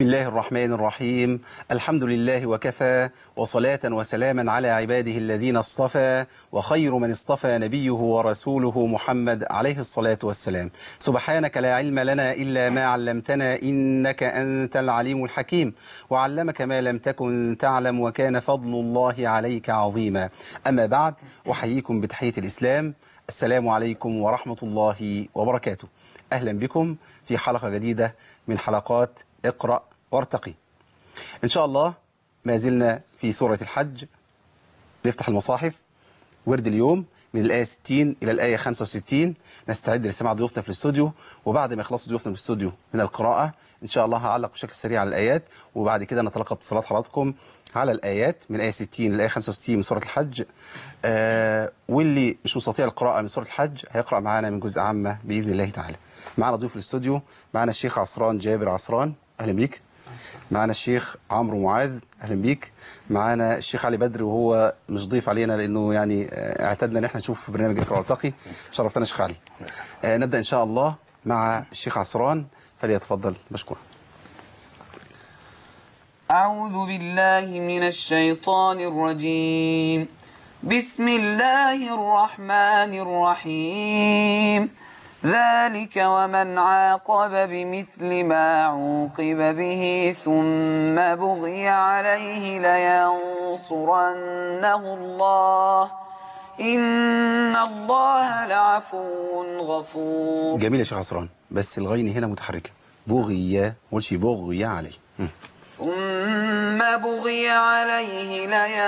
بسم الله الرحمن الرحيم الحمد لله وكفى وصلاة وسلاما على عباده الذين اصطفى وخير من اصطفى نبيه ورسوله محمد عليه الصلاة والسلام سبحانك لا علم لنا إلا ما علمتنا إنك أنت العليم الحكيم وعلمك ما لم تكن تعلم وكان فضل الله عليك عظيما أما بعد أحييكم بتحية الإسلام السلام عليكم ورحمة الله وبركاته أهلا بكم في حلقة جديدة من حلقات اقرأ وارتقي إن شاء الله ما زلنا في سورة الحج نفتح المصاحف ورد اليوم من الآية 60 إلى الآية 65 نستعد لسماع ضيوفنا في الاستوديو وبعد ما يخلصوا ضيوفنا في الاستوديو من القراءة إن شاء الله هعلق بشكل سريع على الآيات وبعد كده نتلقى اتصالات حضراتكم على الآيات من الآية 60 للآية 65 من سورة الحج آه واللي مش مستطيع القراءة من سورة الحج هيقرأ معانا من جزء عامة بإذن الله تعالى معنا ضيوف الاستوديو معنا الشيخ عصران جابر عصران أهلا بيك معنا الشيخ عمرو معاذ اهلا بيك معانا الشيخ علي بدر وهو مش ضيف علينا لانه يعني آه، اعتدنا ان احنا نشوف برنامج اقرا وارتقي شرفتنا شيخ علي آه، نبدا ان شاء الله مع الشيخ عصران فليتفضل مشكورا أعوذ بالله من الشيطان الرجيم بسم الله الرحمن الرحيم ذلك ومن عاقب بمثل ما عوقب به ثم بغي عليه لينصرنه الله إن الله لعفو غفور جميل يا شيخ عصران بس الغين هنا متحركه بغي ما قولش بغي عليه مم. ثم بغي عليه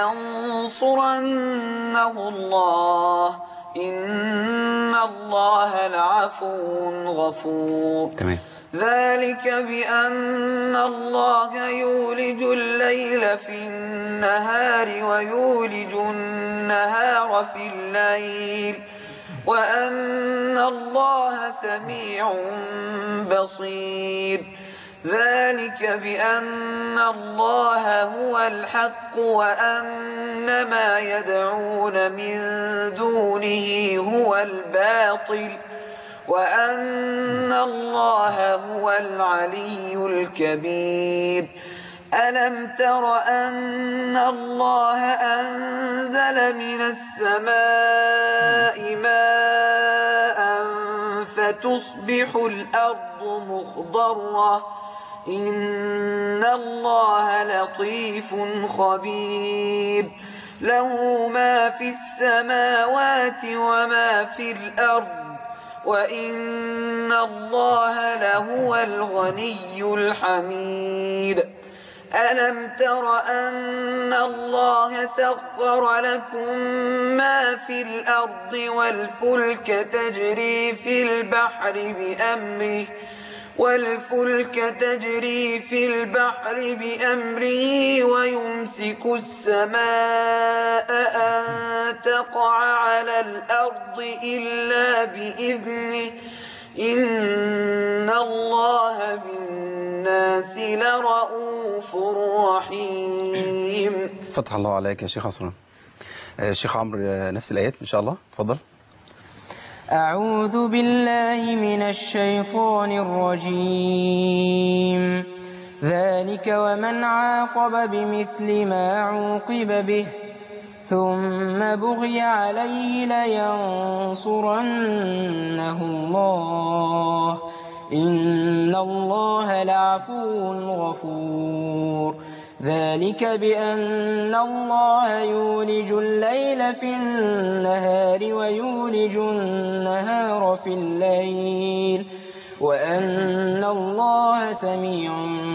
لينصرنه الله إن الله لعفو غفور تمام ذلك بأن الله يولج الليل في النهار ويولج النهار في الليل وأن الله سميع بصير ذلك بأن الله هو الحق وأن ما يدعون من دونه هو الباطل وأن الله هو العلي الكبير ألم تر أن الله أنزل من السماء ماء فتصبح الأرض مخضرة إن الله لطيف خبير له ما في السماوات وما في الأرض وإن الله لهو الغني الحميد ألم تر أن الله سخر لكم ما في الأرض والفلك تجري في البحر بأمره والفلك تجري في البحر بأمره ويمسك السماء أن تقع على الأرض إلا بإذنه إن الله بالناس لرؤوف رحيم فتح الله عليك يا شيخ عصران آه، الشيخ عمرو آه، نفس الايات ان شاء الله اتفضل أعوذ بالله من الشيطان الرجيم ذلك ومن عاقب بمثل ما عوقب به ثم بغي عليه لينصرنه الله إن الله لعفو غفور ذلك بأن الله يولج الليل في النهار ويولج النهار في الليل وأن الله سميع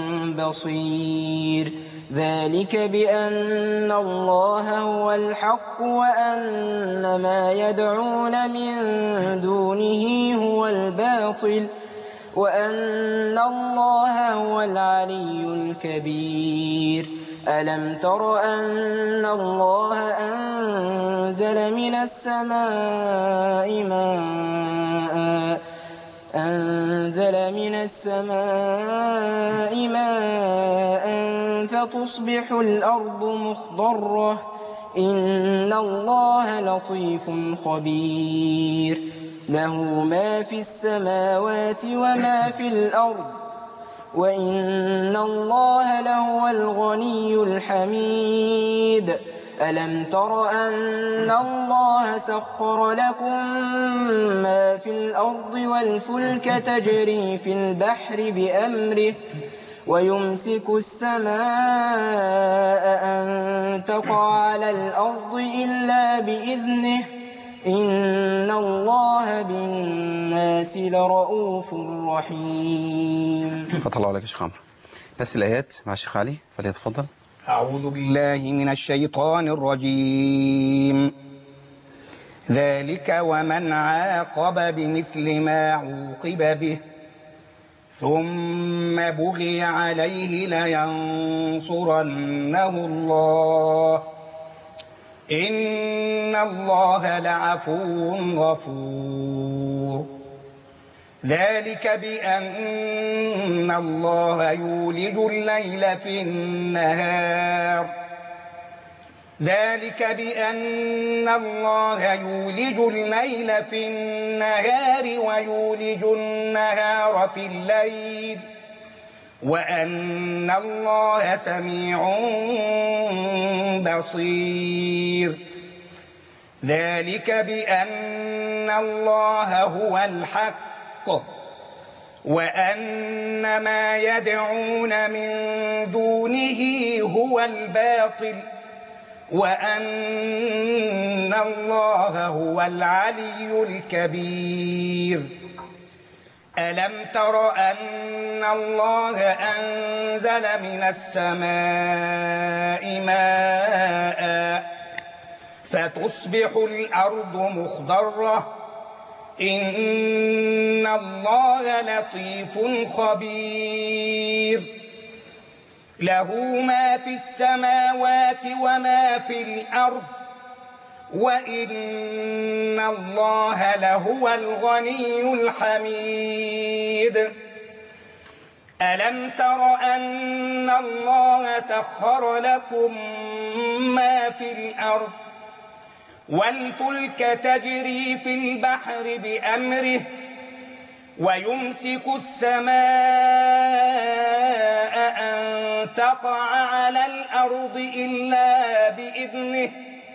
بصير ذلك بأن الله هو الحق وأن ما يدعون من دونه هو الباطل وأن الله هو العلي الكبير ألم تر أن الله أنزل من السماء ماء أنزل من السماء ماء فتصبح الأرض مخضرة إن الله لطيف خبير له ما في السماوات وما في الأرض وإن الله لهو الغني الحميد ألم تر أن الله سخر لكم ما في الأرض والفلك تجري في البحر بأمره ويمسك السماء أن تقع على الأرض إلا بإذنه إن الله بالناس لرؤوف رحيم فتح الله عليك يا شيخ عمرو نفس الآيات مع الشيخ علي فليتفضل أعوذ بالله من الشيطان الرجيم ذلك ومن عاقب بمثل ما عوقب به ثم بغي عليه لينصرنه الله إن الله لعفو غفور ذلك بأن الله يولج الليل في النهار ذلك بأن الله يولج الليل في النهار ويولج النهار في الليل وأن الله سميع بصير ذلك بأن الله هو الحق وأن ما يدعون من دونه هو الباطل وأن الله هو العلي الكبير ألم تر أن الله أنزل من السماء ماء فتصبح الأرض مخضرة إن الله لطيف خبير له ما في السماوات وما في الأرض وإن الله لهو الغني الحميد ألم تر أن الله سخر لكم ما في الأرض والفلك تجري في البحر بأمره ويمسك السماء أن تقع على الأرض إلا بإذنه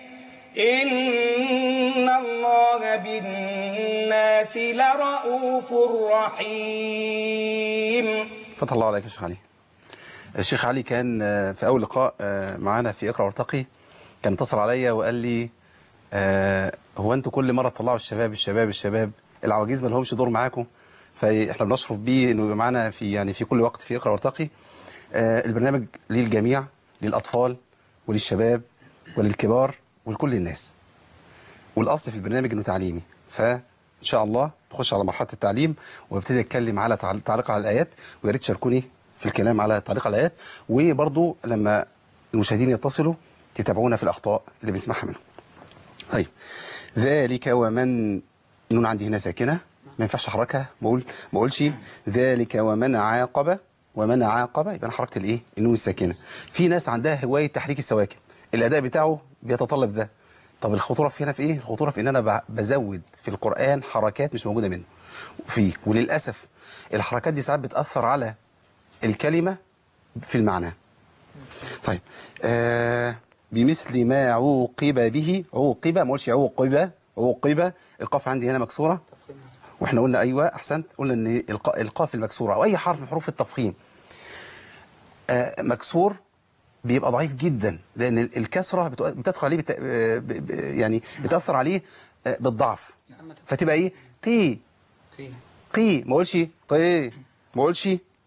إن الله بالناس لرؤوف رحيم فتح الله عليك يا شيخ علي الشيخ علي كان آه، في أول لقاء آه، معانا في اقرأ وارتقي كان اتصل عليا وقال لي آه، هو انتوا كل مرة تطلعوا الشباب الشباب الشباب العواجيز ما لهمش دور معاكم فاحنا بنشرف بيه انه يبقى معانا في يعني في كل وقت في اقرأ وارتقي آه، البرنامج للجميع للأطفال وللشباب وللكبار ولكل الناس والاصل في البرنامج انه تعليمي فان شاء الله تخش على مرحله التعليم وابتدي اتكلم على تعل- تعليق على الايات ويا ريت تشاركوني في الكلام على تعليق على الايات وبرضو لما المشاهدين يتصلوا تتابعونا في الاخطاء اللي بنسمعها منهم. طيب ذلك ومن نون عندي هنا ساكنه ما ينفعش احركها ما اقول ما اقولش ذلك ومن عاقب ومن عاقب يبقى انا حركت الايه النون الساكنه في ناس عندها هوايه تحريك السواكن الاداء بتاعه بيتطلب ده طب الخطوره في هنا في ايه الخطوره في ان انا ب- بزود في القران حركات مش موجوده منه فيه وللاسف الحركات دي ساعات بتاثر على الكلمه في المعنى طيب آه بمثل ما عوقب به عوقب ما اقولش عوقب عوقب القاف عندي هنا مكسوره واحنا قلنا ايوه احسنت قلنا ان الق- القاف المكسوره او اي حرف من حروف التفخيم آه مكسور بيبقى ضعيف جدا لان ال- الكسره بتؤ- بتدخل عليه بت... آه، ب... ب... يعني بتاثر عليه آه، بالضعف فتبقى ايه قي قي ما اقولش قي ما اقولش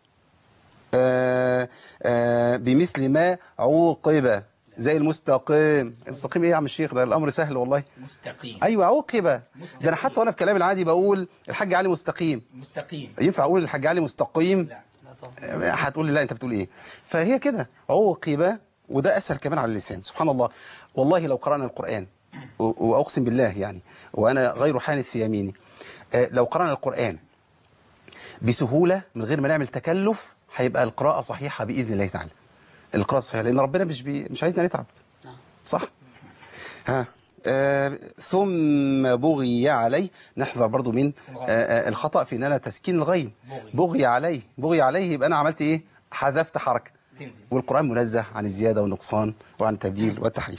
آه آه بمثل ما عوقب زي المستقيم المستقيم ايه يا عم الشيخ ده الامر سهل والله مستقيم ايوه عوقب ده انا حتى وانا في كلامي العادي بقول الحاج علي مستقيم مستقيم ينفع اقول الحاج علي مستقيم لا آه، هتقول لي لا انت بتقول ايه فهي كده عوقب وده اسهل كمان على اللسان سبحان الله والله لو قرانا القران و- واقسم بالله يعني وانا غير حانث في يميني آه، لو قرانا القران بسهوله من غير ما نعمل تكلف هيبقى القراءه صحيحه باذن الله تعالى القراءه صحيحه لان ربنا مش بي مش عايزنا نتعب صح ها آه ثم بغي عليه نحذر برضو من آه آه الخطأ في ان انا تسكين الغين بغي عليه بغي عليه يبقى انا عملت ايه حذفت حركة والقرآن منزه عن الزيادة والنقصان وعن التبديل والتحريف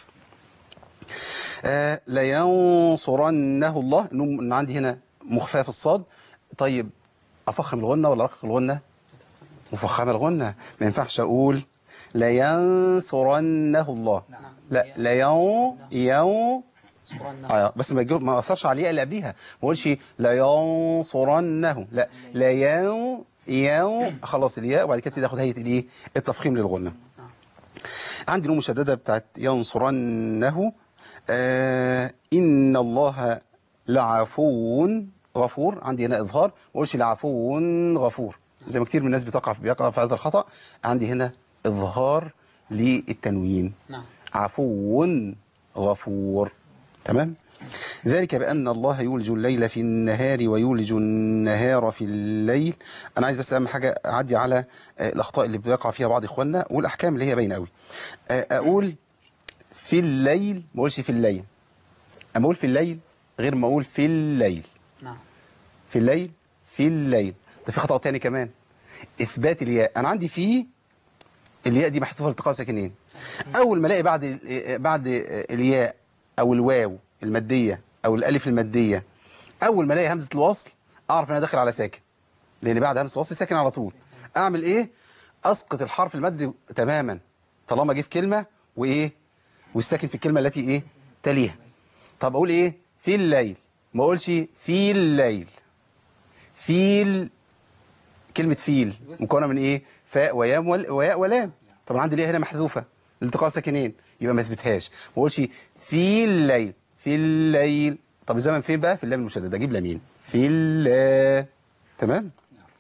آه لينصرنه الله انه إن عندي هنا مخفاه في الصاد طيب افخم الغنه ولا ارقق الغنه مفخمه الغنه ما ينفعش اقول لينصرنه الله لا لين ين اه بس ما يجو- ما اثرش على الياء اللي قبليها ما اقولش لينصرنه لا لين ين خلاص الياء وبعد كده تاخد هيئه الايه التفخيم للغنه عندي نون مشدده بتاعت ينصرنه آه ان الله لعفو غفور عندي هنا اظهار ما اقولش لعفو غفور زي ما كتير من الناس بتقع في بيقع في هذا الخطا عندي هنا اظهار للتنوين نعم. عفو غفور تمام ذلك بأن الله يولج الليل في النهار ويولج النهار في الليل أنا عايز بس أهم حاجة أعدي على آه، الأخطاء اللي بيقع فيها بعض إخواننا والأحكام اللي هي باينة قوي آه، أقول في الليل ما أقولش في الليل أما أقول في الليل غير ما أقول في الليل نعم في الليل في الليل ده في خطأ تاني كمان إثبات الياء أنا عندي فيه الياء دي محذوفة لالتقاء ساكنين أول ما ألاقي بعد ال- بعد الياء أو الواو المادية أو الألف المادية أول ما ألاقي همزة الوصل أعرف إن أنا داخل على ساكن لأن بعد همزة الوصل ساكن على طول أعمل إيه؟ أسقط الحرف المادي تماما طالما جه في كلمة وإيه؟ والساكن في الكلمة التي إيه؟ تليها طب أقول إيه؟ في الليل ما أقولش في الليل فيل كلمة فيل مكونة من ايه فاء ويام ول- وياء ولام طبعا عندي ليه هنا محذوفة التقاء ساكنين يبقى ما اثبتهاش ما اقولش في الليل في الليل طب الزمن فين بقى في اللام المشددة اجيب لامين في ال تمام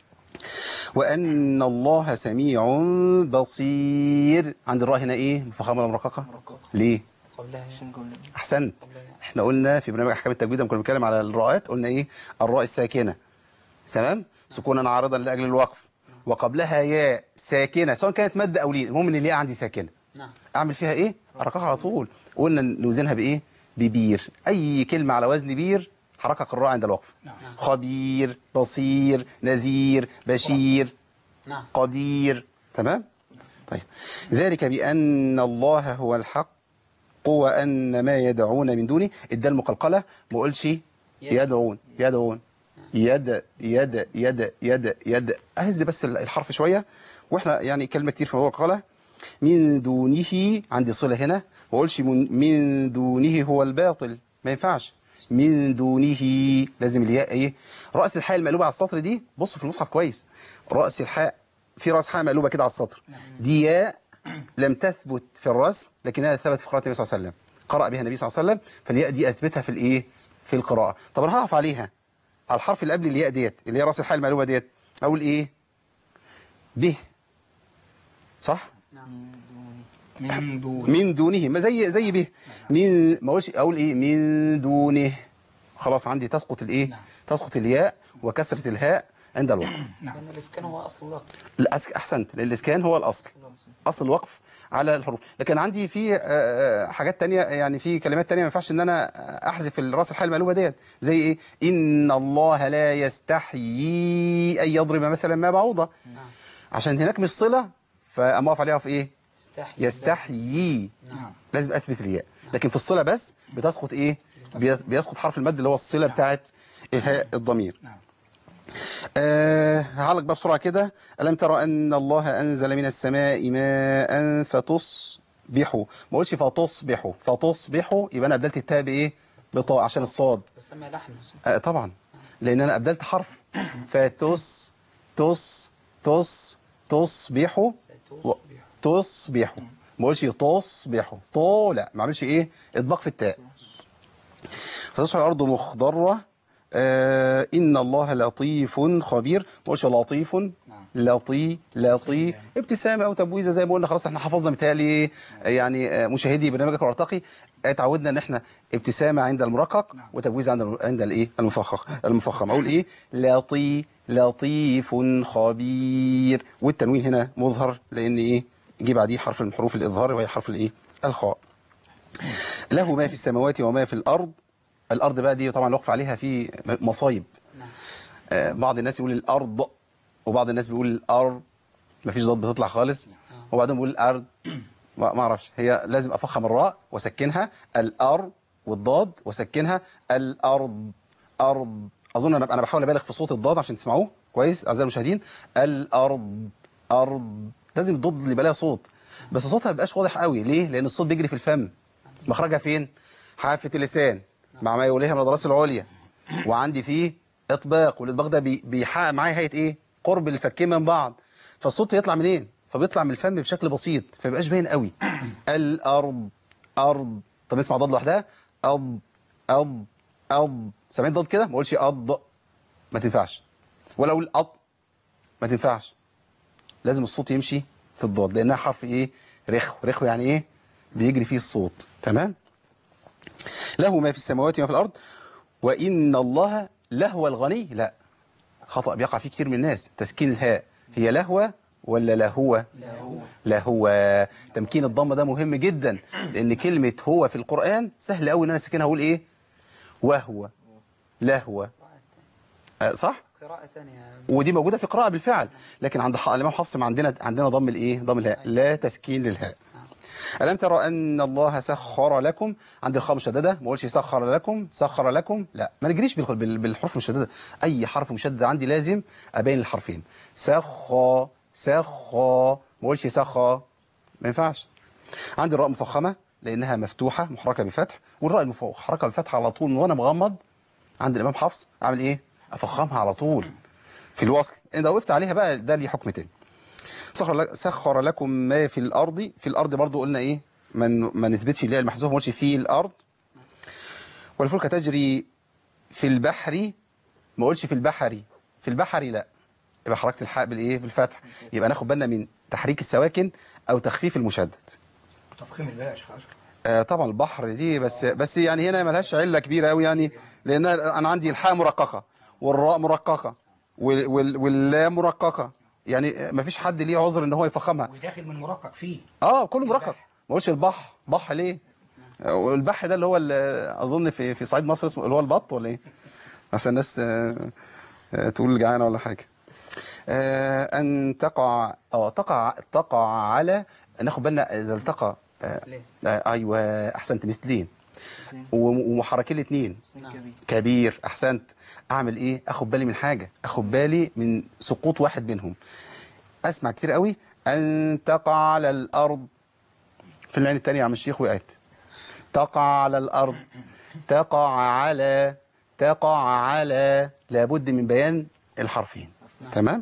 وأن الله سميع بصير عند الراء هنا ايه مفخمة ولا مرققة ليه قبلها عشان قلنا احسنت احنا قلنا في برنامج احكام التجويد لما كنا بنتكلم على الراءات قلنا ايه الراء الساكنه تمام سكونا عارضا لاجل الوقف وقبلها ياء ساكنه سواء كانت ماده او لين المهم ان الياء عندي ساكنه نعم اعمل فيها ايه ارققها على طول قلنا نوزنها بايه ببير اي كلمه على وزن بير حركك الراء عند الوقف خبير بصير نذير بشير نعم قدير تمام طيب ذلك بأن الله هو الحق وأن ما يدعون من دونه الدال المقلقلة ما قلش يدعون يدعون يد يد يد يد يد أهز بس الحرف شوية وإحنا يعني كلمة كتير في موضوع القلقلة من دونه عندي صلة هنا ما قلش من, من دونه هو الباطل ما ينفعش من دونه لازم الياء ايه رأس الحاء المقلوبة على السطر دي بصوا في المصحف كويس رأس الحاء في رأس حاء مقلوبة كده على السطر دي ياء لم تثبت في الرسم لكنها ثبت في قراءة النبي صلى الله عليه وسلم قرأ بها النبي صلى الله عليه وسلم فالياء دي أثبتها في الإيه في القراءة طب أنا هقف عليها على الحرف اللي قبل الياء ديت اللي هي رأس الحاء المقلوبة ديت أقول إيه به صح من دون من دونه ما زي زي به من ما اقولش اقول ايه من دونه خلاص عندي تسقط الايه تسقط الياء وكسره الهاء عند الوقف لأن الإسكان هو أصل الوقت الأس- احسنت لان الاسكان هو الاصل اصل الوقف على الحروف لكن عندي في آه، آه، حاجات تانية يعني في كلمات تانية ما ينفعش ان انا احذف الراس الحال المقلوبه ديت زي ايه ان الله لا يستحيي ان يضرب مثلا ما بعوضه عشان هناك مش صله فاما اقف عليها في ايه يستحي يستحيي نعم لازم اثبت الياء لكن في الصله بس بتسقط ايه بي- بيسقط حرف المد اللي هو الصله بتاعت الهاء الضمير نعم آه هعلق بقى بسرعه كده الم ترى ان الله انزل من السماء ماء فتصبحوا ما قلتش فتصبحوا فتصبحوا يبقى انا ابدلت التاء بايه بطاء عشان الصاد يسمى لحن آه طبعا لان انا ابدلت حرف فتص تص تص تصبحوا و- تصبحوا ما اقولش تصبحوا طو لا ما اعملش ايه اطباق في التاء فتصبح الارض مخضره آه ان الله لطيف خبير ما اقولش لطيف لطي لطي ابتسامه او تبويزه زي ما قلنا خلاص احنا حفظنا متهيألي يعني آه، مشاهدي برنامجك الارتقي اتعودنا ان احنا ابتسامه عند المرقق وتبويزه عند عند الايه المفخخ المفخم اقول ايه لطي لطيف خبير والتنوين هنا مظهر لان ايه جه بعديه حرف من حروف الاظهار وهي حرف الايه الخاء له ما في السماوات وما في الأرض الأرض بقى دي طبعا الوقف عليها في مصايب آه، بعض الناس يقول الأرض وبعض الناس بيقول الأرض مفيش ضاد بتطلع خالص وبعدين بيقول الأرض ما ما اعرفش هي لازم افخم الراء واسكنها الأرض والضاد واسكنها الأرض أرض أظن أنا أنا بحاول أبالغ في صوت الضاد عشان تسمعوه كويس أعزائي المشاهدين الأرض أرض لازم الضاد اللي يبقى لها صوت بس صوتها ما بيبقاش واضح قوي ليه؟ لأن الصوت بيجري في الفم مخرجها فين؟ حافة اللسان مع ما يوليها من الراس العليا وعندي فيه إطباق والإطباق ده بي- بيحقق معايا هيئة إيه؟ قرب الفكين من بعض فالصوت يطلع منين؟ فبيطلع من الفم بشكل بسيط فيبقاش باين قوي الأرض أرض طب نسمع ضاد لوحدها أض أض أض سامعين ضاد كده؟ ما اقولش أض ما تنفعش ولا أقول أض ما تنفعش لازم الصوت يمشي في الضاد لأنها حرف إيه؟ رخو رخو يعني إيه؟ بيجري فيه الصوت تمام؟ له ما في السماوات وما في الأرض وإن الله لهو الغني لا خطأ بيقع فيه كتير من الناس تسكين الهاء هي لهوة ولا لهوة لهوة تمكين الضمة ده مهم جدا لأن كلمة هو في القرآن سهل قوي إن أنا ساكنها أقول إيه وهو لهوة آه، صح قراءة ثانية ودي موجودة في قراءة بالفعل لكن عند ح- الإمام حفص ما عندنا عندنا ضم الإيه ضم الهاء لا تسكين للهاء ألم ترى أن الله سخر لكم عند الخاء مشددة ما اقولش سخر لكم سخر لكم لا ما نجريش بال- بال- بالحروف المشددة أي حرف مشدد عندي لازم أبين الحرفين سخى سخى ما اقولش سخى ما ينفعش عندي الراء مفخمة لأنها مفتوحة محركة بفتح والراء المحركة بفتح على طول وأنا مغمض عند الإمام حفص أعمل إيه؟ أفخمها على طول في الوصل إذا وقفت عليها بقى ده ليه حكم تاني سخر لك سخر لكم ما في الارض في الارض برضو قلنا ايه ما ن- ما نثبتش اللي هي المحذوف ما نقولش في الارض والفلك تجري في البحر ما اقولش في البحر في البحر لا يبقى حركه الحاء بالايه بالفتح يبقى ناخد بالنا من تحريك السواكن او تخفيف المشدد تفخيم الباء يا شيخ اشرف آه طبعا البحر دي بس بس يعني هنا ملهاش عله كبيره قوي يعني لان انا عندي الحاء مرققه والراء مرققه وال وال واللام مرققه يعني ما فيش حد ليه عذر ان هو يفخمها وداخل من مرقق فيه اه كله مرقق ما قلتش البح بح ليه والبح ده اللي هو اللي اظن في في صعيد مصر اسمه اللي هو البط ولا ايه عشان الناس آه، آه، تقول جعانه ولا حاجه آه، ان تقع اه تقع تقع على ناخد بالنا اذا التقى آه، مثلين. آه، ايوه احسنت مثلين و- ومحركين الاثنين كبير كبير احسنت اعمل ايه اخد بالي من حاجه اخد بالي من سقوط واحد منهم اسمع كتير قوي ان تقع على الارض في العين الثانيه يا عم الشيخ وقعت تقع على الارض تقع على تقع على لابد من بيان الحرفين تمام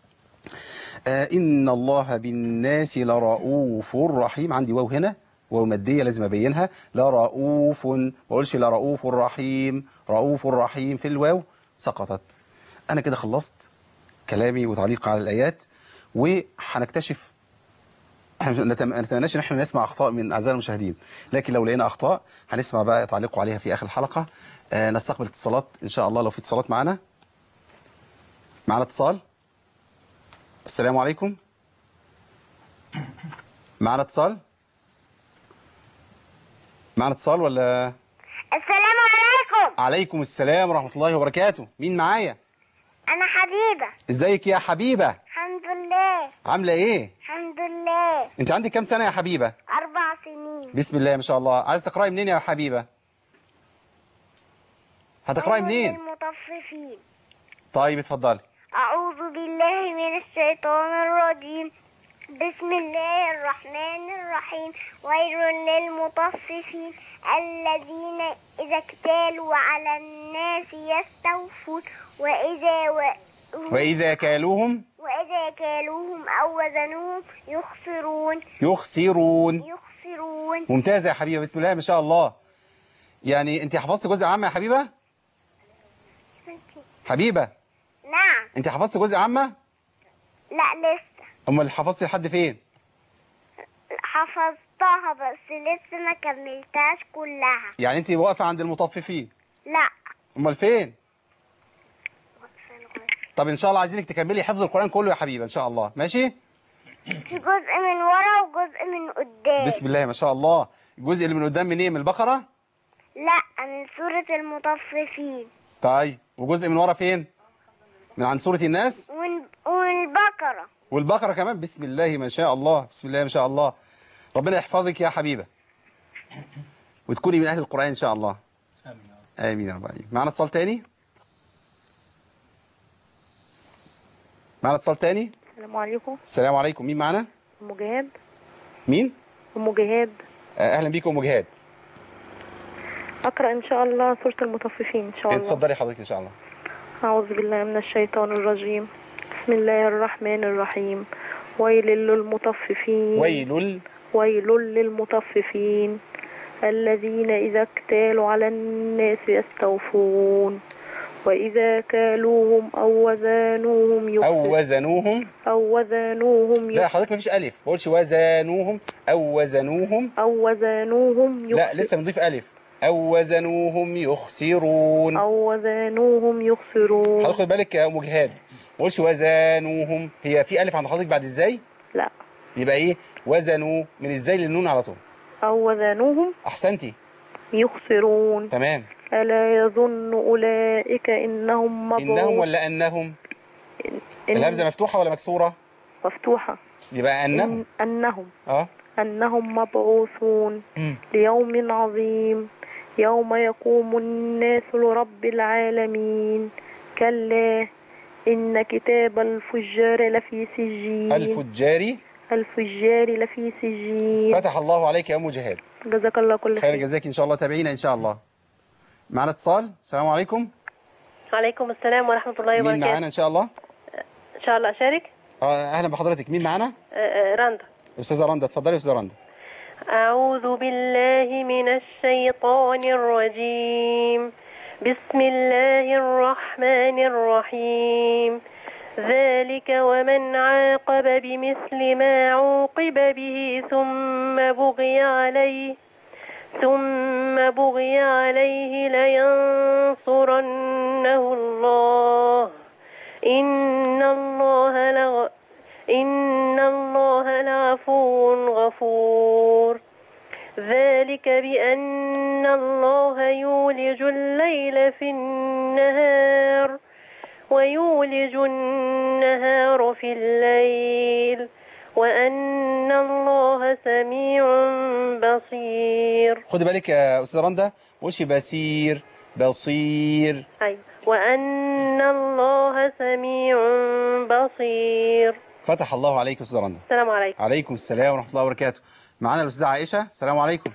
آه إن الله بالناس لرؤوف رحيم عندي واو هنا واو مادية لازم أبينها لرؤوف ما أقولش لرؤوف رحيم رؤوف رحيم في الواو سقطت أنا كده خلصت كلامي وتعليق على الآيات وهنكتشف احنا نتم- ما نتمناش ان احنا نسمع اخطاء من اعزائي المشاهدين لكن لو لقينا اخطاء هنسمع بقى تعليقوا عليها في اخر الحلقه آه نستقبل اتصالات ان شاء الله لو في اتصالات معانا معانا اتصال السلام عليكم معانا اتصال معانا اتصال ولا السلام عليكم عليكم السلام ورحمه الله وبركاته مين معايا أنا حبيبة ازيك يا حبيبه الحمد لله عامله ايه الحمد لله انت عندك كام سنه يا حبيبه أربع سنين بسم الله ما شاء الله عايز تقراي منين يا حبيبه هتقراي ويل منين للمطففين طيب اتفضلي أعوذ بالله من الشيطان الرجيم بسم الله الرحمن الرحيم ويل للمطففين الذين إذا اكتالوا على الناس يستوفون وإذا و... واذا كالوهم وإذا كالوهم أو وزنوهم يخسرون يخسرون يخسرون ممتازه يا حبيبه بسم الله ما شاء الله يعني انت حفظت جزء عامه يا حبيبه حبيبه نعم انت حفظت جزء عامه لا لسه امال حفظتي لحد فين حفظتها بس لسه ما كملتهاش كلها يعني انت واقفه عند المطففين لا امال فين طب ان شاء الله عايزينك تكملي حفظ القران كله يا حبيبه ان شاء الله ماشي في جزء من ورا وجزء من قدام بسم الله ما شاء الله الجزء اللي من قدام منين من البقره لا من سورة المطففين طيب وجزء من ورا فين من عن سوره الناس وال- والبقرة والبقره كمان بسم الله ما شاء الله بسم الله ما شاء الله ربنا يحفظك يا حبيبه وتكوني من اهل القران ان شاء الله امين يا رب العالمين معنا اتصال تاني معنا اتصال تاني السلام عليكم السلام عليكم مين معنا ام جهاد مين ام جهاد آه، اهلا بيكم ام جهاد اقرا ان شاء الله سوره المطففين ان شاء الله اتفضلي حضرتك ان شاء الله اعوذ بالله من الشيطان الرجيم بسم الله الرحمن الرحيم ويل للمطففين ويل ويل للمطففين الذين إذا اكتالوا على الناس يستوفون وإذا كالوهم أو وزانوهم او يخسرون وزنوهم أو وزانوهم لا يخسرون حضرتك مفيش الف ما قلتش وزنوهم او وزنوهم أو وزانوهم لا يخسرون لسه بنضيف الف او وزنوهم يخسرون أو وزانوهم يخسرون حضرتك خد بالك يا ام جهاد ما قلتش وزنوهم هي في الف عند حضرتك بعد ازاي لا يبقى ايه وزنوا من ازاي للنون على طول أو وزانوهم احسنتي يخسرون تمام ألا يظن أولئك إنهم انهم مبعوث ولا انهم إن- الهمزه مفتوحه ولا مكسوره مفتوحة يبقى انهم إن أنهم اه أنهم مبعوثون مم. ليوم عظيم يوم يقوم الناس لرب العالمين كلا إن كتاب الفجار لفي سجين الفجار الفجار لفي سجين فتح الله عليك يا ام جهاد جزاك الله كل خير خير جزاك ان شاء الله تابعينا ان شاء الله معنا اتصال السلام عليكم عليكم السلام ورحمة الله مين وبركاته معانا ان شاء الله إن شاء الله أشارك اه اهلا بحضرتك مين معانا آه، آه، رندا استاذه رندا اتفضلي يا استاذه رندا أعوذ بالله من الشيطان الرجيم بسم الله الرحمن الرحيم ذلك ومن عاقب بمثل ما عوقب به ثم بغي عليه ثم بغي عليه لينصرنه الله إن الله لغ... إن الله لعفو غفور ذلك بأن الله يولج الليل في النهار ويولج النهار في الليل وأن الله سميع بصير خدي بالك يا استاذه رندا ما قولش بصير بصير أي وأن الله سميع بصير فتح الله عليك يا استاذه رندا السلام عليكم عليكم السلام ورحمه الله وبركاته معانا الاستاذه عائشه السلام عليكم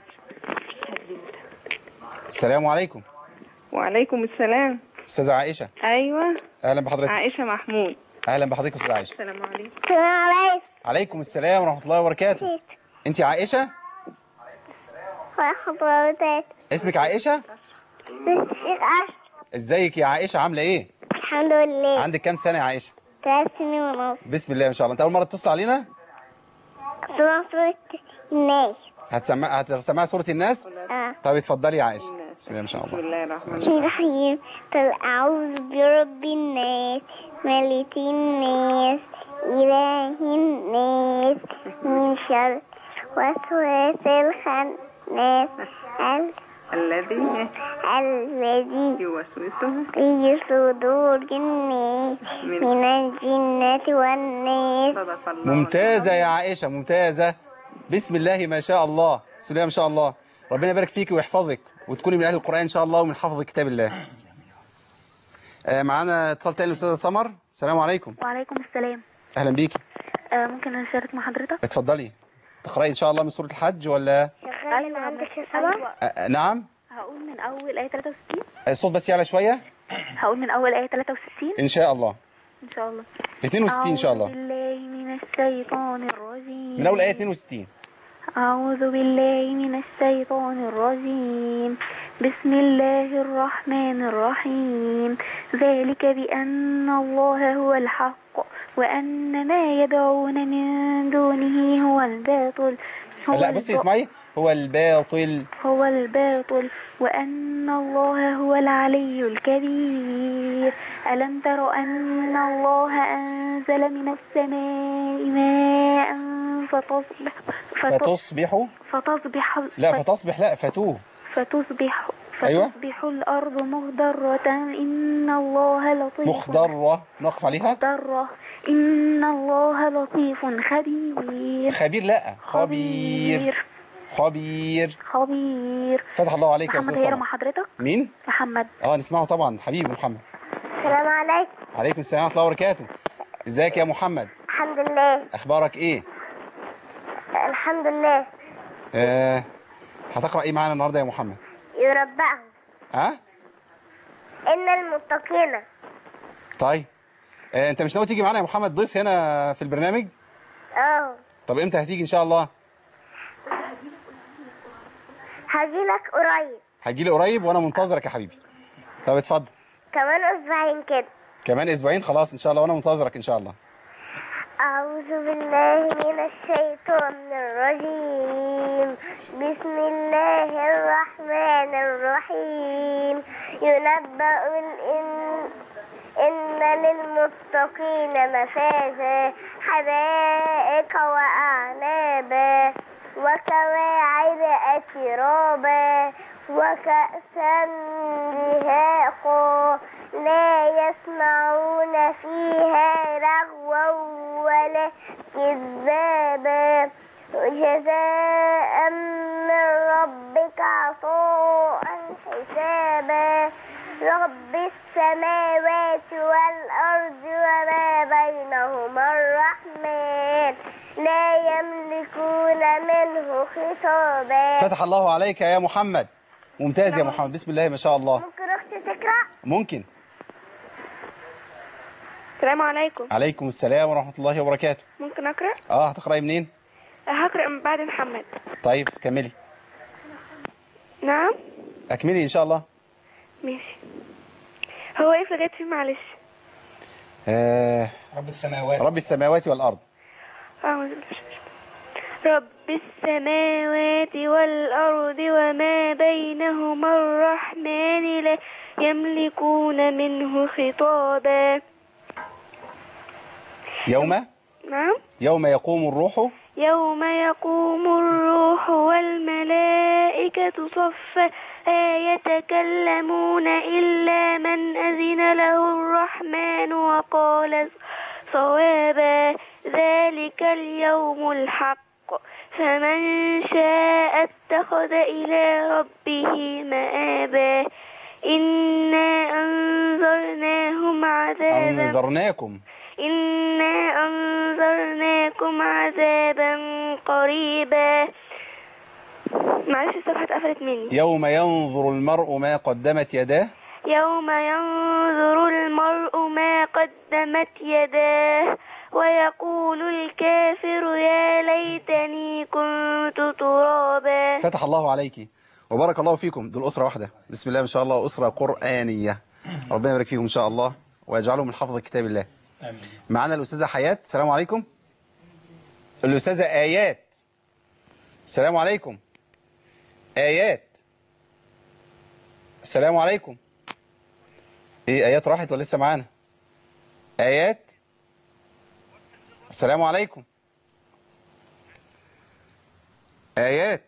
السلام عليكم وعليكم السلام استاذه عائشه ايوه اهلا بحضرتك عائشه محمود اهلا بحضرتك استاذه عائشه السلام عليكم السلام عليكم عليكم السلام ورحمه الله وبركاته انت عائشه ورحمة الله وبركاته اسمك عائشه الشيخ عشر ازيك يا عائشه عامله ايه الحمد لله عندك كام سنه يا عائشه ثلاث سنين ونص بسم الله ما شاء الله انت اول مره تتصل علينا سورة سورة الناس هتسمع هتسمعها سوره الناس آه. طب اتفضلي يا عائشه بسم الله ما شاء بسم الله الله الرحمن بسم الله الرحمن الرحيم قل أعوذ برب الناس ملك الناس إله الناس من شر وسواس الخناس ال- الذي الذي يوسوس في صدور الناس من الجنة والناس صدق الله ممتازه يا عائشه ممتازه بسم الله ما شاء الله بسم الله ما شاء الله ربنا يبارك فيك ويحفظك وتكوني من اهل القران ان شاء الله ومن حفظ كتاب الله آه، معانا اتصال تاني الاستاذه سمر السلام عليكم وعليكم السلام اهلا بيكي آه ممكن أشارك مع حضرتك؟ اتفضلي تقراي ان شاء الله من سوره الحج ولا شغال من عندك يا سبا آه، آه، نعم هقول من أول آية 63 الصوت بس يعلى شويه هقول من أول آية 63 ان شاء الله إن شاء الله 62 ان شاء أعوذ الله بالله من الشيطان الرجيم من اول ايه 62 أعوذ بالله من الشيطان الرجيم بسم الله الرحمن الرحيم ذلك بأن الله هو الحق وأن ما يدعون من دونه هو الباطل هو لا بصي الب- اسمعي هو الباطل هو الباطل وأن الله هو العلي الكبير ألم تر أن الله أنزل من السماء ماء فتصبح فت- فتصبح فتصبح لا فت- فتصبح لا فتوه فتصبح أيوة. فتصبح الأرض مخضرة إن الله لطيف مخضرة نقف عليها مخضرة إن الله لطيف خبير خبير لا خبير خبير خبير فتح الله عليك يا محمد استاذ هيقرا سلمى مع حضرتك مين محمد اه نسمعه طبعا حبيبي محمد السلام عليكم عليكم السلام ورحمه الله وبركاته ازيك يا محمد الحمد لله اخبارك ايه الحمد لله آه هتقرا ايه معانا النهارده يا محمد يربعهم ها إن المتقين طيب آه انت مش ناوي تيجي معانا يا محمد ضيف هنا في البرنامج اه طب امتى هتيجي ان شاء الله هجيلك قريب هتجي لي قريب وانا منتظرك يا حبيبي طب اتفضل كمان أسبوعين كده كمان اسبوعين خلاص ان شاء الله وانا منتظرك ان شاء الله أعوذ بالله من الشيطان الرجيم بسم الله الرحمن الرحيم ينبأ الإن إن للمتقين مفازا حدائق وأعنابا وكواعب أترابا وكأسا دهاقا لا يسمعون فيها لغوا ولا كذابا جزاء من ربك عطاء حسابا رب السماوات والأرض وما بينهما الرحمن لا يملكون منه خطابا فتح الله عليك يا محمد ممتاز يا محمد بسم الله ما شاء الله ممكن أختي تقرأ؟ ممكن السلام عليكم عليكم السلام ورحمه الله وبركاته ممكن أقرأ؟ اه هتقراي منين هقرأ من بعد محمد طيب كملي نعم اكملي ان شاء الله ماشي هو ايه لغاية فيه معلش آه رب السماوات رب السماوات والارض أعوذ بالله من الشيطان. رب السماوات والأرض وما بينهما الرحمن لا يملكون منه خطابا يوم نعم يوم يقوم الروح يوم يقوم الروح والملائكة صفا لا يتكلمون إلا من أذن له الرحمن وقال صوابا ذلك اليوم الحق فمن شاء اتخذ إلى ربه مآبا إنا أنذرناهم عذابا انذرناكم إنا أنذرناكم عذابا قريبا معلش الصفحة اتقفلت مني يوم ينظر المرء ما قدمت يداه يوم ينظر المرء ما قدمت يداه ويقول الكافر يا ليتني كنت ترابا فتح الله عليك وبارك الله فيكم دول أسرة واحدة بسم الله ما شاء الله أسرة قرآنية ربنا يبارك فيهم إن شاء الله ويجعلهم من حفظ كتاب الله آمين معانا الأستاذة حياة السلام عليكم الأستاذة آيات السلام عليكم آيات السلام عليكم إيه آيات راحت ولا لسه معانا آيات السلام عليكم آيات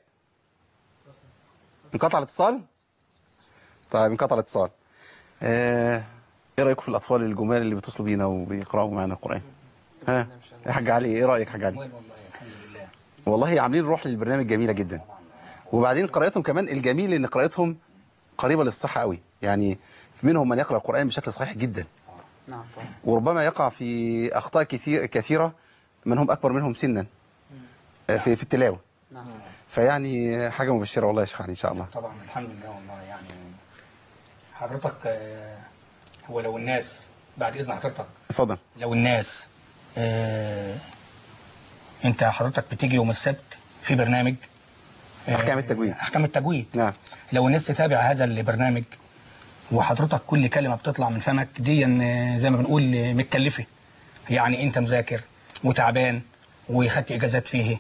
انقطع الاتصال طيب انقطع الاتصال آه، ايه رايكم في الاطفال الجمال اللي بيتصلوا بينا وبيقراوا معانا القران ها يا حاج علي ايه رايك يا حاج علي والله الحمد لله والله عاملين روح للبرنامج جميله جدا وبعدين قراءتهم كمان الجميل ان قراءتهم قريبه للصحه قوي يعني منهم من يقرا القران بشكل صحيح جدا نعم طبعا وربما يقع في اخطاء كثير كثيره من هم اكبر منهم سنا آه، في في التلاوه نعم فيعني حاجه مبشره والله يا شيخ علي ان شاء الله طبعا الحمد لله والله يعني حضرتك آه، هو لو الناس بعد اذن حضرتك اتفضل لو الناس آه، انت حضرتك بتيجي يوم السبت في برنامج آه، أحكام التجويد. احكام التجويد نعم لو الناس تتابع هذا البرنامج وحضرتك كل كلمه بتطلع من فمك دي آه، زي ما بنقول آه، متكلفه يعني انت مذاكر وتعبان وخدت اجازات فيه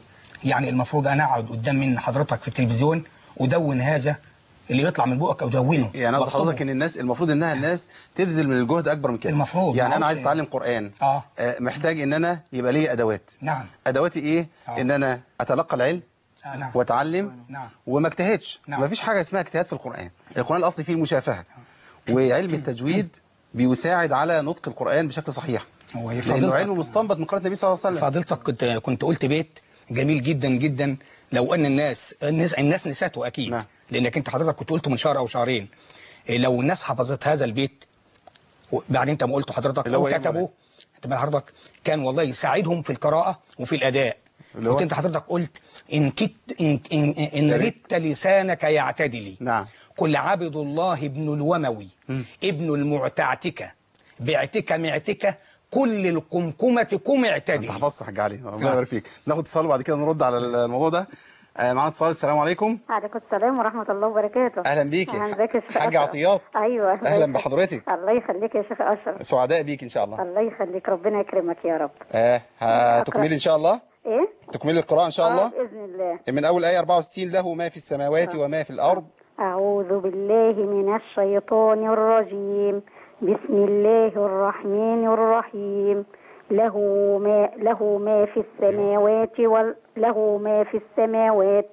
يعني المفروض انا اقعد قدام من حضرتك في التلفزيون ودون هذا اللي يطلع من بقك ودونه يعني قصد واكتبه. حضرتك ان الناس المفروض انها الناس تبذل من الجهد اكبر من كده المفروض، يعني انا معروف عايز يعني. اتعلم قران آه. آه، محتاج ان انا يبقى لي ادوات نعم ادواتي ايه آه. ان انا اتلقى العلم آه، نعم واتعلم نعم. وما اجتهدش نعم. ما فيش حاجه اسمها اجتهاد في القران القران الاصلي فيه المشافهه وعلم التجويد بيساعد على نطق القران بشكل صحيح هو لانه فضيلتك- علم مستنبط من قراءه النبي صلى الله عليه وسلم فضيلتك كنت كنت قلت بيت جميل جدا جدا لو ان الناس الناس, الناس نساته اكيد نعم. لانك انت حضرتك كنت قلته من شهر او شهرين إيه لو الناس حفظت هذا البيت بعدين انت ما قلته حضرتك اللي او هو إيه كتبوه انت حضرتك كان والله يساعدهم في القراءه وفي الاداء اللي هو؟ كنت انت حضرتك قلت ان كت ان ان, إن يا ريت. ردت لسانك يعتدلي نعم. كل عبد الله ابن الوموي ابن المعتعتكه بعتك معتك كل القمقمه قم اعتدلي انت حفظت يا حاج علي الله يبارك فيك ناخد اتصال وبعد كده نرد على الموضوع ده آه، معانا اتصال السلام عليكم وعليكم السلام ورحمة الله وبركاته اهلا بيكي أهلا بك يا شيخ حاجة أشرف. عطيات أيوة اهلا بحضرتك الله يخليك يا شيخ أشرف سعداء بيك ان شاء الله الله يخليك ربنا يكرمك يا رب اه هتكملي ان شاء الله إيه؟ تكملي القراءه ان شاء آه، الله بإذن الله من اول ايه 64 له ما في السماوات وما في الارض أعوذ بالله من الشيطان الرجيم بسم الله الرحمن الرحيم له ما له ما في السماوات وال له ما في السماوات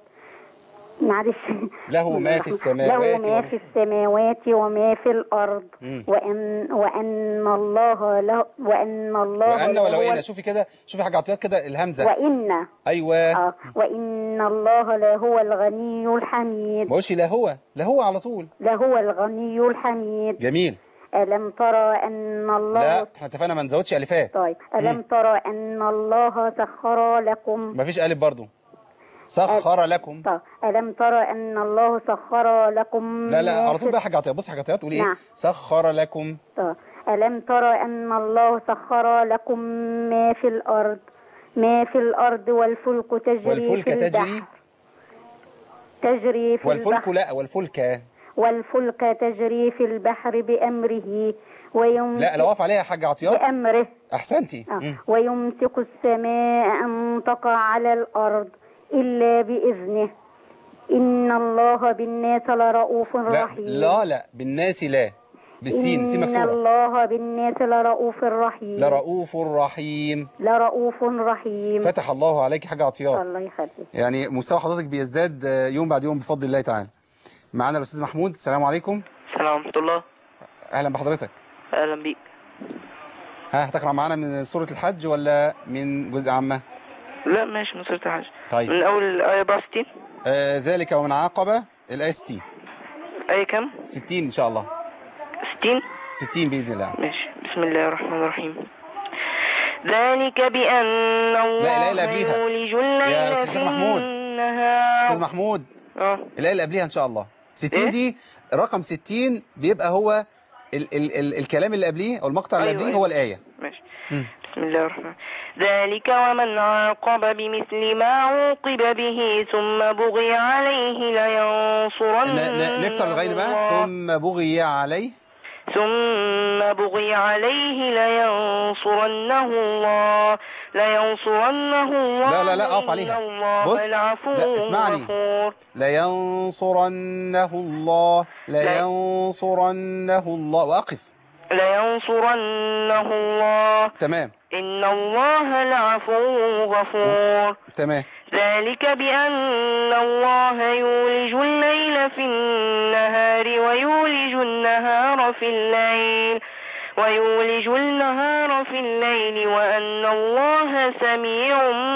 معلش له ما في السماوات له ما وما- في السماوات وما في الأرض مم. وأن وأن الله له وأن الله وان له ولو هو- ان شوفي كده شوفي حاجه عطيات كده الهمزه وإن ايوه آه وإن الله لهو الغني الحميد ما قولش لا هو لا هو على طول لهو الغني الحميد جميل ألم ترى أن الله لا احنا اتفقنا ما نزودش الفات طيب ألم ترى أن الله سخر لكم ما فيش الف برضو سخر لكم طيب ألم ترى أن الله سخر لكم لا لا ما على طول في- بقى حاجه عطيات بص حاجه عطيات تقولي ايه نعم. سخر لكم طيب. ألم ترى أن الله سخر لكم ما في الأرض ما في الأرض والفلك تجري والفلك في تجري البحر تجري في والفلك البحر لا والفلك والفلك تجري في البحر بأمره ويمسك لا لو اقف عليها حاجه عطيات بأمره احسنتي آه. مم. ويمسك السماء أن تقع على الأرض إلا بإذنه إن الله بالناس لرؤوف لا رحيم لا لا بالناس لا بالسين سين إن مكسوره الله بالناس لرؤوف رحيم لرؤوف رحيم لرؤوف رحيم فتح الله عليك حاجه عطيات الله يخليك يعني مستوى حضرتك بيزداد آه، يوم بعد يوم بفضل الله تعالى معانا الاستاذ محمود السلام عليكم السلام ورحمة الله اهلا بحضرتك أهلا بيك ها هتقرا معانا من سوره الحج ولا من جزء عامه لا ماشي من سورة الحج طيب. من أول الآية 64 آه ذلك ومن عاقبه الايه 60 آية كام؟ 60 ان شاء الله 60 60 باذن الله ماشي بسم الله الرحمن الرحيم ذلك بأن الله لا، الآية اللي قبليها. يولج يا الليل أستاذ في محمود. النهار استاذ محمود اه الايه اللي قبليها ان شاء الله 60 إيه؟ دي رقم 60 بيبقى هو ال ال ال الكلام اللي قبليه او المقطع اللي أيوة، قبليه أيوة. هو الايه ماشي مم. بسم الله الرحمن ذلك ومن عاقب بمثل ما عوقب به ثم بغي عليه لينصرن ن- ن- نكسر الغين بقى الله. ثم بغي عليه ثم بغي عليه لينصرنه الله لينصرنه الله لا، لا، لا، أقف عليها. إن الله بص، العفو لا، اسمعني. الغفور. لينصرنه الله لينصرنه الله واقف لينصرنه الله تمام إن الله العفو غفور تمام ذلك بأن الله يولج الليل في النهار ويولج النهار في الليل ويولج النهار في الليل وأن الله سميع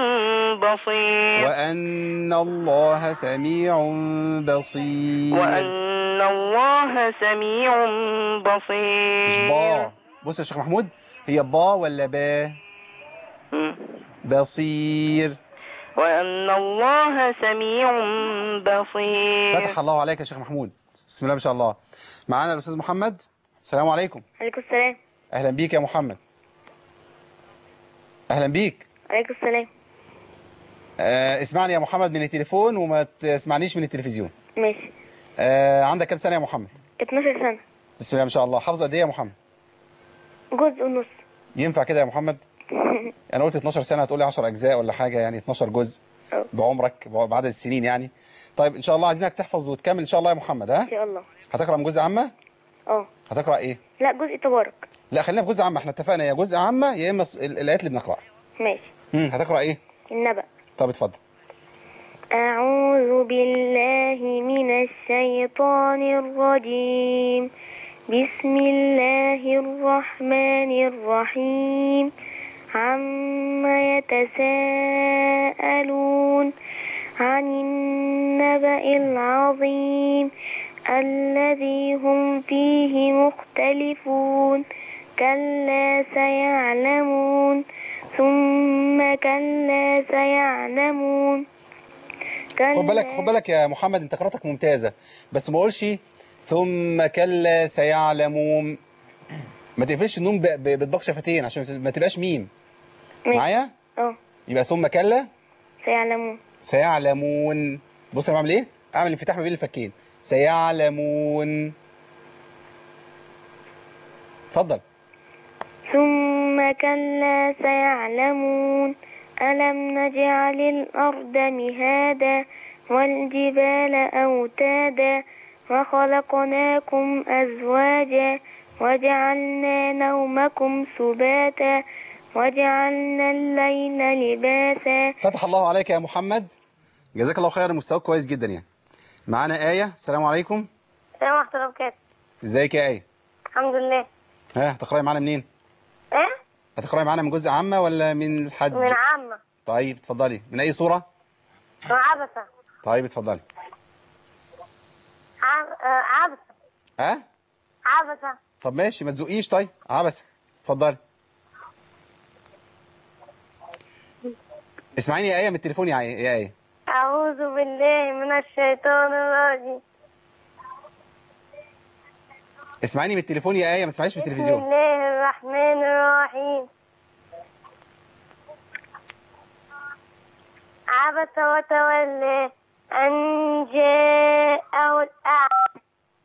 بصير وأن الله سميع بصير وأن الله سميع بصير مش با بص يا شيخ محمود هي با ولا با مم. بصير وأن الله سميع بصير فتح الله عليك يا شيخ محمود بسم الله ما شاء الله معانا الأستاذ محمد السلام عليكم عليكم السلام أهلا بيك يا محمد أهلا بيك عليكم السلام آه اسمعني يا محمد من التليفون وما تسمعنيش من التلفزيون ماشي آه عندك كام سنة يا محمد 12 سنة بسم الله ما شاء الله حافظ قد ايه يا محمد جزء ونص ينفع كده يا محمد انا قلت 12 سنة هتقولي 10 اجزاء ولا حاجة يعني 12 جزء أه. بعمرك بعدد السنين يعني طيب ان شاء الله عايزينك تحفظ وتكمل ان شاء الله يا محمد ها ان شاء الله هتقرا من جزء عامه اه هتقرا ايه لا جزء تبارك لا خلينا في جزء عامه احنا اتفقنا يا جزء عامه يا اما الس- ال- الايات اللي بنقراها ماشي امم هتقرا ايه النبأ طب اتفضل أعوذ بالله من الشيطان الرجيم بسم الله الرحمن الرحيم عما يتساءلون عن النبأ العظيم الذي هم فيه مختلفون كلا سيعلمون ثم كلا سيعلمون خد بالك خد بالك يا محمد انت قراءتك ممتازه بس ما اقولش ثم كلا سيعلمون ما تقفلش النون ب- ب- بطباق شفتين عشان ما تبقاش ميم ماشي. معايا اه يبقى ثم كلا سيعلمون سيعلمون بص انا بعمل ايه اعمل انفتاح ما بين الفكين سيعلمون اتفضل ثم كلا سيعلمون ألم نجعل الأرض مهادا والجبال أوتادا وخلقناكم أزواجا وجعلنا نومكم سباتا وجعلنا الليل لباسا فتح الله عليك يا محمد جزاك الله خير مستواك كويس جدا يعني معانا آية السلام عليكم السلام ورحمة الله وبركاته ازيك يا آية الحمد لله ها هتقراي معانا منين ايه هتقراي معانا من جزء عامة ولا من الحج عامة طيب اتفضلي من أي سورة من عبسة طيب اتفضلي عبسة ها عبسة طب ماشي ما تزقيش طيب عبسة اتفضلي اسمعيني يا آية من التليفون يا آية يا آية أعوذ بالله من الشيطان الرجيم اسمعيني من التليفون يا آية ما اسمعيش من بسم التلفزيون الله الرحمن الرحيم عبس وتولى أن جاءه الأعمى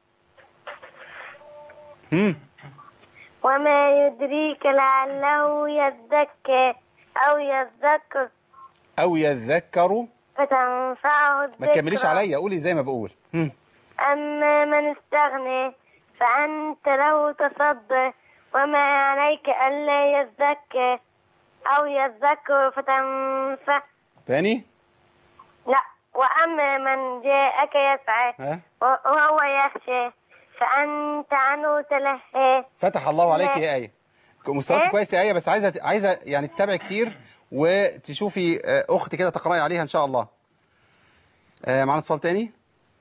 هم وما يدريك لعله يزكى أو يذكر أو يذكروا فتنفعه الذكرى ما تكمليش عليا قولي زي ما بقول هم أما من استغنى فأنت له تصدى وما عليك ألا يزكى أو يذكر فتنفع تاني لا وأما من جاءك يسعى ها وهو يخشى فأنت عنه تلهى فتح الله عليك لا. يا آية مستواك إيه؟ كويس يا آية بس عايزة عايزة يعني تتابعي كتير وتشوفي آه، أخت كده تقرأي عليها إن شاء الله آه، معانا اتصال تاني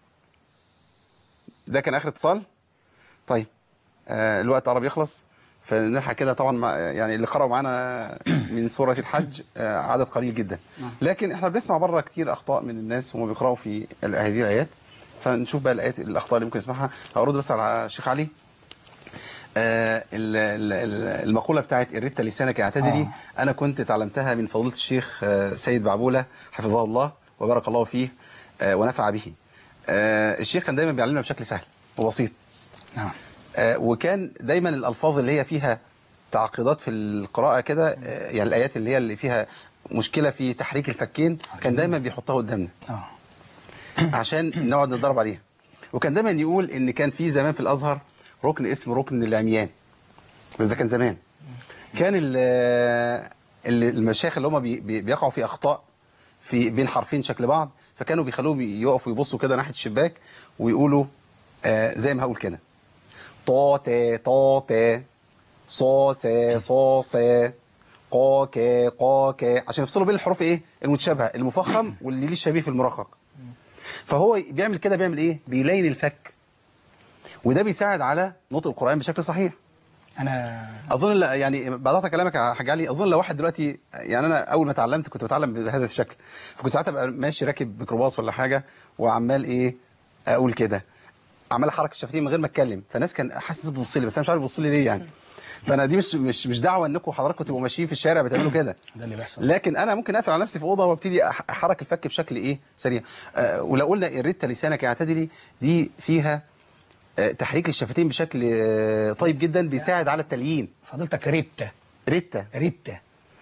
ده كان آخر اتصال طيب آه، الوقت قرب يخلص فنلحق كده طبعا مع يعني اللي قرأوا معانا من سورة الحج آه، عدد قليل جدا لكن احنا بنسمع بره كتير أخطاء من الناس وهم بيقرأوا في ال- هذه الآيات فنشوف بقى الآيات الأخطاء اللي ممكن نسمعها هرد بس على الشيخ علي آه، ال- ال- ال- المقولة بتاعت الريت لسانك اعتدلي أنا كنت تعلمتها من فضيلة الشيخ آه، سيد بعبولة حفظه الله وبارك الله فيه آه، ونفع به آه، الشيخ كان دايما بيعلمنا بشكل سهل وبسيط نعم آه، وكان دايما الألفاظ اللي هي فيها تعقيدات في القراءة كده آه، يعني الآيات اللي هي اللي فيها مشكلة في تحريك الفكين كان دايما بيحطها قدامنا اه عشان نقعد نتدرب عليها وكان دايما يقول ان كان في زمان في الازهر ركن اسمه ركن العميان بس ده كان زمان كان ال- ال- المشايخ اللي هم بي- بي- بيقعوا في اخطاء في بين حرفين شكل بعض فكانوا بيخلوهم يقفوا يبصوا كده ناحيه الشباك ويقولوا آه زي ما هقول كده طا تا طا تا صا سا صا سا قا كا قا كا عشان يفصلوا بين الحروف ايه المتشابهه المفخم واللي ليه الشبيه في المرقق فهو بيعمل كده بيعمل ايه بيلين الفك وده بيساعد على نطق القرآن بشكل صحيح انا اظن لا- يعني بعد كلامك يا حاج علي اظن لو واحد دلوقتي يعني انا اول ما اتعلمت كنت بتعلم بهذا الشكل فكنت ساعتها ابقى ماشي راكب ميكروباص ولا حاجه وعمال ايه اقول كده عمال احرك الشفتين من غير ما اتكلم فالناس كان حاسس إنها بتبص لي بس انا مش عارف بتبص لي ليه يعني فانا دي مش مش مش دعوه انكم حضراتكم تبقوا ماشيين في الشارع بتعملوا كده ده اللي بيحصل لكن انا ممكن اقفل على نفسي في اوضه وابتدي أح- احرك الفك بشكل ايه سريع آه ولو قلنا الريت لسانك يعتدلي دي فيها آه تحريك الشفتين بشكل آه طيب جدا بيساعد على التليين فضلتك ريتا ريتا ريتا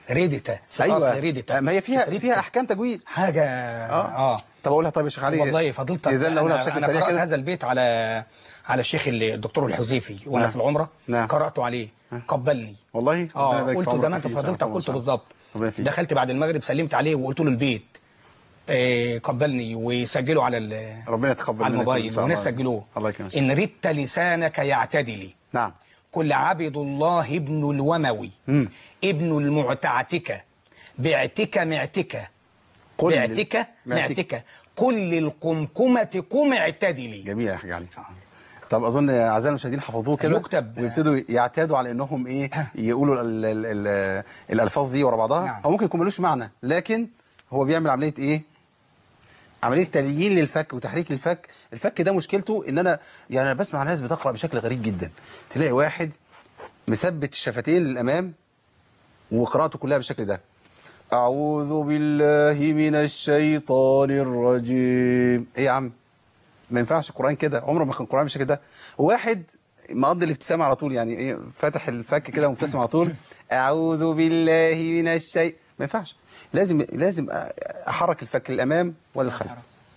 ريدتا في ايوه الاصل ريدتا ما هي فيها ريدتا. فيها احكام تجويد حاجه اه, اه طب اقولها طيب يا شيخ علي والله فضلتك اذا نقولها أنا- بشكل انا سريع قرات كده هذا البيت على على الشيخ اللي- الدكتور الحذيفي وانا نعم. في العمره نعم. قراته عليه قبلني والله ربنا اه يبارك في قلت عمرك زي ما انت وفيه. فضلتك الله قلت يسلمك. بالظبط ربنا يفيك. دخلت بعد المغرب سلمت عليه وقلت له البيت آه قبلني وسجله على ال- ربنا يتقبل على منك الموبايل إن شاء وناس الله. سجلوه الله يكرمك. ان ردت لسانك يعتدلي نعم كل عبد الله ابن الوموي مم. ابن المعتعتك بعتك معتك قل بعتك معتك. معتك كل القمقمة قم اعتدلي جميل يا حاج علي طب اظن اعزائي المشاهدين حفظوه كده يكتب- ويبتدوا يعتادوا على انهم ايه يقولوا ال ال ال الالفاظ دي ورا بعضها نعم. او ممكن يكون ملوش معنى لكن هو بيعمل عمليه ايه عمليه تليين للفك وتحريك للفك الفك ده مشكلته ان انا يعني انا بسمع ناس بتقرا بشكل غريب جدا تلاقي واحد مثبت الشفتين للامام وقراءته كلها بالشكل ده أعوذ بالله من الشيطان الرجيم إيه يا عم ما ينفعش القرآن كده عمره ما كان القرآن بالشكل ده واحد مقضي الابتسامة على طول يعني إيه فاتح الفك كده ومبتسم على طول أعوذ بالله من الشيء ما ينفعش لازم لازم أحرك الفك للأمام وللخلف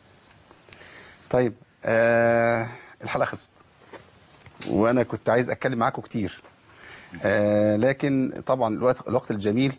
طيب آه الحلقة خلصت وأنا كنت عايز أتكلم معاكم كتير آه لكن طبعا الوقت الوقت الجميل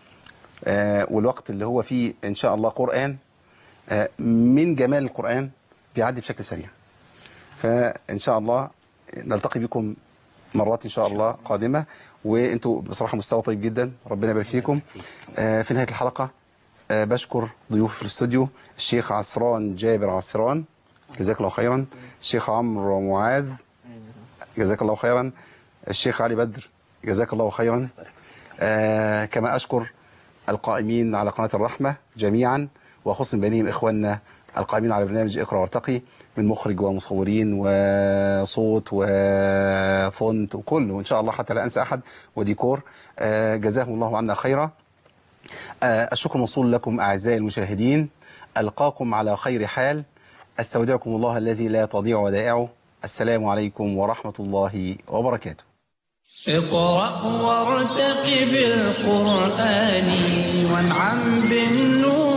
آه والوقت اللي هو فيه إن شاء الله قرآن آه من جمال القرآن بيعدي بشكل سريع فإن شاء الله نلتقي بكم مرات إن شاء الله قادمة وأنتوا بصراحة مستوى طيب جدا ربنا يبارك فيكم آه في نهاية الحلقة آه بشكر ضيوف في الاستوديو الشيخ عصران جابر عصران جزاك الله خيرا الشيخ عمرو معاذ جزاك الله خيرا الشيخ علي بدر جزاك الله خيرا آه كما أشكر القائمين على قناة الرحمة جميعا وخص بينهم إخواننا القائمين على برنامج اقرأ وارتقي من مخرج ومصورين وصوت وفونت وكل وإن شاء الله حتى لا أنسى أحد وديكور آه جزاهم الله عنا خيرا آه الشكر موصول لكم أعزائي المشاهدين ألقاكم على خير حال أستودعكم الله الذي لا تضيع ودائعه السلام عليكم ورحمة الله وبركاته اقرأ وارتقب القرآن وانعم بالنور